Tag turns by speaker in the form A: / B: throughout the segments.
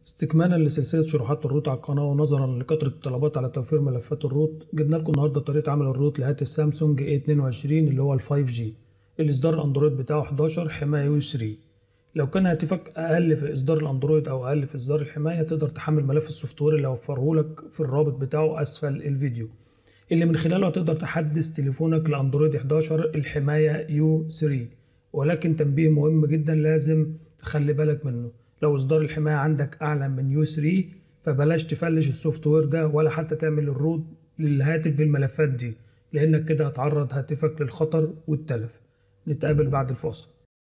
A: استكمالا لسلسلة شروحات الروت على القناة ونظرا لكثرة الطلبات على توفير ملفات الروت جبنا لكم النهاردة طريقة عمل الروت لهاتف سامسونج A22 اللي هو ال 5G الإصدار الأندرويد بتاعه 11 حماية يو 3 لو كان هاتفك أقل في إصدار الأندرويد أو أقل في إصدار الحماية تقدر تحمل ملف السوفت وير اللي هوفره لك في الرابط بتاعه أسفل الفيديو اللي من خلاله هتقدر تحدث تليفونك لأندرويد 11 الحماية يو 3 ولكن تنبيه مهم جدا لازم تخلي بالك منه لو اصدار الحمايه عندك اعلى من يو 3 فبلاش تفلش السوفت وير ده ولا حتى تعمل الروت للهاتف بالملفات دي لانك كده هتعرض هاتفك للخطر والتلف نتقابل بعد الفاصل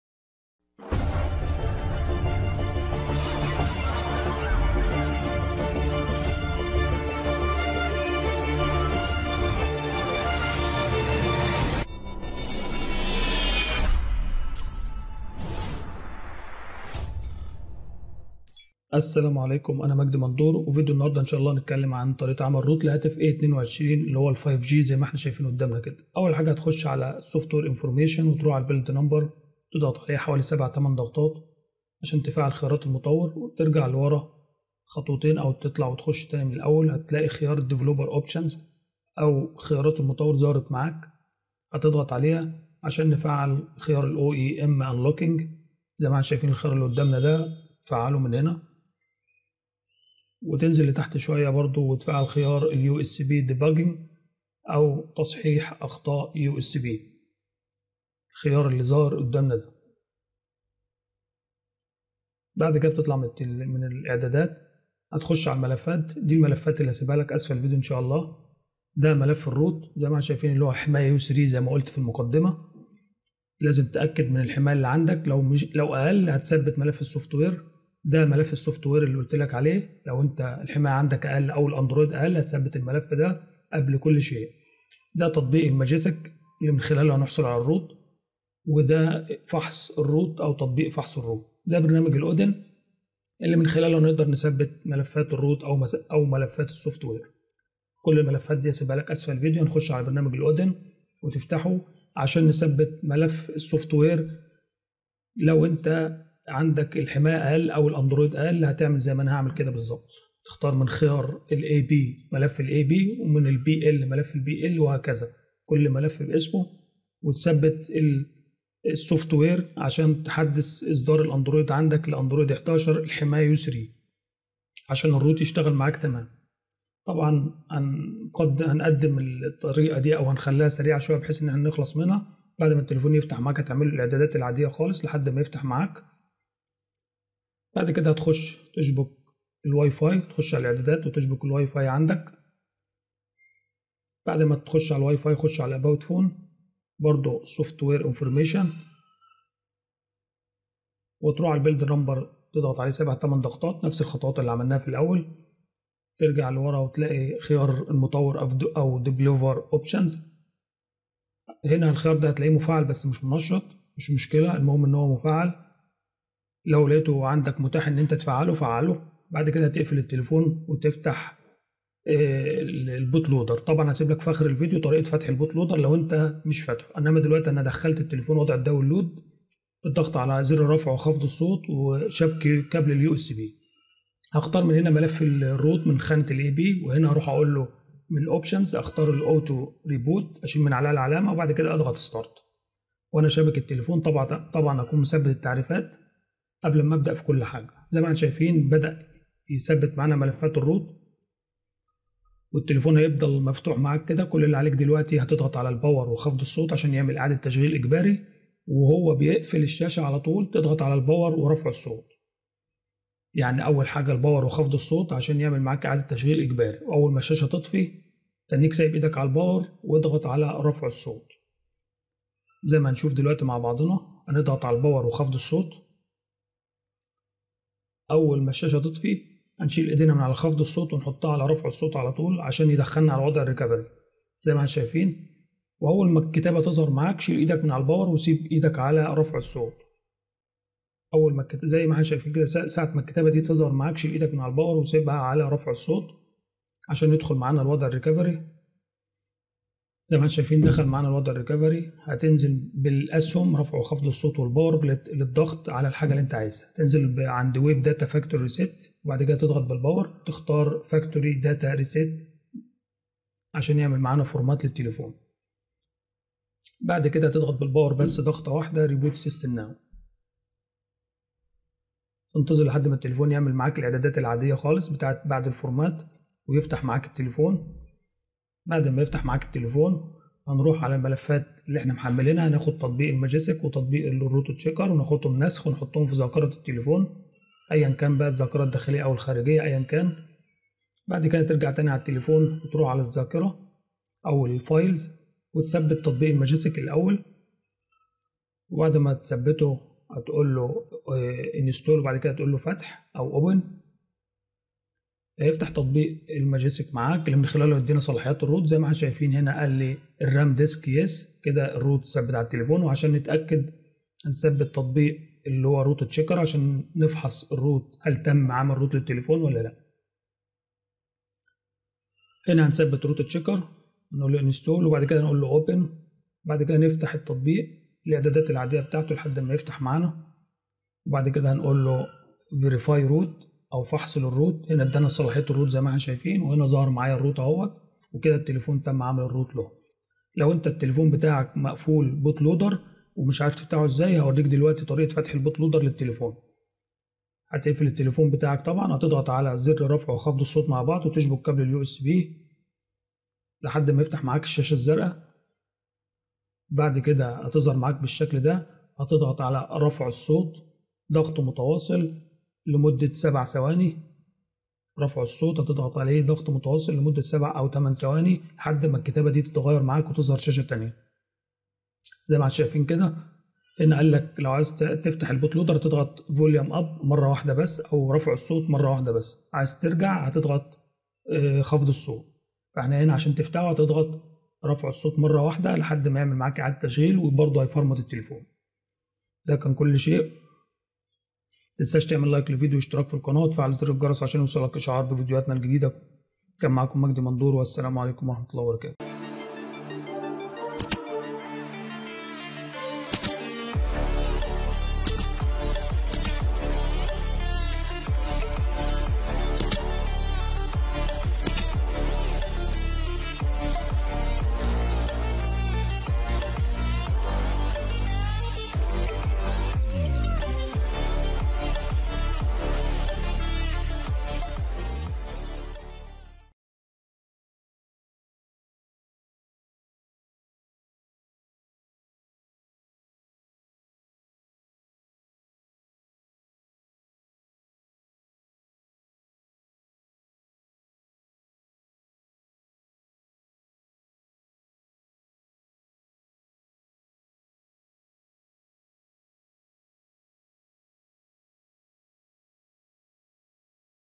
A: السلام عليكم انا مجدي مندور وفيديو النهارده ان شاء الله نتكلم عن طريقه عمل روت لهاتف A22 اللي هو ال 5G زي ما احنا شايفين قدامنا كده اول حاجه هتخش على السوفت وير انفورميشن وتروح على البيلد نمبر تضغط عليها حوالي 7 8 ضغطات عشان تفعل خيارات المطور وترجع لورا خطوتين او تطلع وتخش تاني من الاول هتلاقي خيار الديفلوبر اوبشنز او خيارات المطور ظهرت معاك هتضغط عليها عشان نفعل خيار الاو اي ام انلوكينج زي ما احنا شايفين الخيار اللي قدامنا ده فعله من هنا وتنزل لتحت شوية برضو وتفعل خيار اليو اس بي ديباجنج أو تصحيح أخطاء يو اس بي الخيار اللي ظاهر قدامنا ده بعد كده بتطلع من, من الإعدادات هتخش على الملفات دي الملفات اللي هسيبها لك أسفل الفيديو إن شاء الله ده ملف الروت زي ما شايفين اللي هو حماية يو 3 زي ما قلت في المقدمة لازم تأكد من الحماية اللي عندك لو مش لو أقل هتثبت ملف السوفت وير ده ملف السوفت وير اللي قلت لك عليه لو انت الحمايه عندك اقل او الاندرويد اقل هتثبت الملف ده قبل كل شيء ده تطبيق الماجيتك اللي من خلاله هنحصل على الروت وده فحص الروت او تطبيق فحص الروت ده برنامج الاودن اللي من خلاله نقدر نثبت ملفات الروت او مس... او ملفات السوفت وير كل الملفات دي هسيبها لك اسفل الفيديو نخش على برنامج الاودن وتفتحه عشان نثبت ملف السوفت وير لو انت عندك الحمايه اقل او الاندرويد اقل هتعمل زي ما انا هعمل كده بالظبط تختار من خيار الاي بي ملف الاي بي ومن البي ال ملف البي ال وهكذا كل ملف باسمه وتثبت السوفت وير عشان تحدث اصدار الاندرويد عندك لاندرويد 11 الحمايه يو 3 عشان الروت يشتغل معاك تمام طبعا قد هنقدم الطريقه دي او هنخليها سريعه شويه بحيث ان احنا نخلص منها بعد ما التليفون يفتح معاك هتعمل له الاعدادات العاديه خالص لحد ما يفتح معاك بعد كده هتخش تشبك الواي فاي تخش على الاعدادات وتشبك الواي فاي عندك بعد ما تخش على الواي فاي خش على اباوت فون برضو سوفت وير انفورميشن وتروح على البيلد نمبر تضغط عليه سبع تمن ضغطات نفس الخطوات اللي عملناها في الاول ترجع لورا وتلاقي خيار المطور او ديفلوبر اوبشنز هنا الخيار ده هتلاقيه مفعل بس مش منشط مش مشكله المهم ان هو مفعل لو لقيته عندك متاح ان انت تفعله فعله بعد كده هتقفل التليفون وتفتح البوت لودر طبعا هسيب لك في اخر الفيديو طريقه فتح البوت لودر لو انت مش فاتحه انما دلوقتي انا دخلت التليفون وضع الداونلود بالضغط على زر رفع وخفض الصوت وشبك كابل اليو اس بي هختار من هنا ملف الروت من خانه الاي بي وهنا هروح اقول له من الاوبشنز اختار الاوتو ريبوت اشيل من عليها العلامه وبعد كده اضغط ستارت وانا شابك التليفون طبعا طبعا اكون مثبت التعريفات قبل ما ابدا في كل حاجه زي ما احنا شايفين بدا يثبت معانا ملفات الروت والتليفون هيفضل مفتوح معاك كده كل اللي عليك دلوقتي هتضغط على الباور وخفض الصوت عشان يعمل اعاده تشغيل اجباري وهو بيقفل الشاشه على طول تضغط على الباور ورفع الصوت يعني اول حاجه الباور وخفض الصوت عشان يعمل معاك اعاده تشغيل اجباري واول ما الشاشه تطفي تنيك سايب ايدك على الباور واضغط على رفع الصوت زي ما هنشوف دلوقتي مع بعضنا هنضغط على الباور وخفض الصوت اول ما الشاشه تطفي هنشيل ايدينا من على خفض الصوت ونحطها على رفع الصوت على طول عشان يدخلنا على وضع الريكفري زي ما احنا شايفين واول ما الكتابه تظهر معاك شيل ايدك من على الباور وسيب ايدك على رفع الصوت اول ما الكتابة زي ما احنا شايفين كده ساعه ما الكتابه دي تظهر معاك شيل ايدك من على الباور وسيبها على رفع الصوت عشان يدخل معانا الوضع الريكفري زي ما انتم شايفين دخل معانا الوضع الريكفري هتنزل بالاسهم رفع وخفض الصوت والباور للضغط على الحاجه اللي انت عايزها تنزل عند ويب داتا فاكتوري ريسيت وبعد كده تضغط بالباور تختار فاكتوري داتا ريسيت عشان يعمل معانا فورمات للتليفون بعد كده تضغط بالباور بس ضغطه واحده ريبوت سيستم ناو تنتظر لحد ما التليفون يعمل معاك الاعدادات العاديه خالص بتاعت بعد الفورمات ويفتح معاك التليفون بعد ما يفتح معاك التليفون هنروح على الملفات اللي احنا محملينها ناخد تطبيق الماجيسك وتطبيق الروتو تشيكر وناخدهم نسخ ونحطهم في ذاكرة التليفون ايا كان بقى الذاكرة الداخلية او الخارجية ايا كان بعد كده ترجع تاني على التليفون وتروح على الذاكرة او الفايلز وتثبت تطبيق الماجيسك الاول وبعد ما تثبته هتقول له انستول وبعد كده تقول له فتح او اوبن هيفتح تطبيق الماجيسك معاك اللي من خلاله يدينا صلاحيات الروت زي ما احنا شايفين هنا قال لي الرام ديسك يس كده الروت ثبت على التليفون وعشان نتاكد هنثبت تطبيق اللي هو روت تشيكر عشان نفحص الروت هل تم عمل روت للتليفون ولا لا هنا هنثبت روت تشيكر نقول له انستول وبعد كده نقول له اوبن بعد كده نفتح التطبيق الاعدادات العاديه بتاعته لحد ما يفتح معانا وبعد كده هنقول له فيريفاي روت او فحص للروت هنا ادانا صلاحيه الروت زي ما احنا شايفين وهنا ظهر معايا الروت اهوت وكده التليفون تم عمل الروت له لو انت التليفون بتاعك مقفول بوت لودر ومش عارف تفتحه ازاي هوريك دلوقتي طريقه فتح البوت لودر للتليفون هتقفل التليفون بتاعك طبعا هتضغط على زر رفع وخفض الصوت مع بعض وتشبك كابل اليو اس بي لحد ما يفتح معاك الشاشه الزرقاء بعد كده هتظهر معاك بالشكل ده هتضغط على رفع الصوت ضغط متواصل لمدة سبع ثواني رفع الصوت هتضغط عليه ضغط متواصل لمدة سبع أو تمن ثواني لحد ما الكتابة دي تتغير معاك وتظهر شاشة تانية زي ما شايفين كده هنا قال لك لو عايز تفتح البوت لودر تضغط فوليوم اب مرة واحدة بس أو رفع الصوت مرة واحدة بس عايز ترجع هتضغط خفض الصوت فاحنا هنا عشان تفتحه هتضغط رفع الصوت مرة واحدة لحد ما يعمل معاك إعادة تشغيل وبرضه هيفرمط التليفون ده كان كل شيء تنساش تعمل لايك للفيديو واشتراك في القناة وتفعل زر الجرس عشان يوصلك إشعار بفيديوهاتنا الجديدة كان معاكم مجدي مندور والسلام عليكم ورحمة الله وبركاته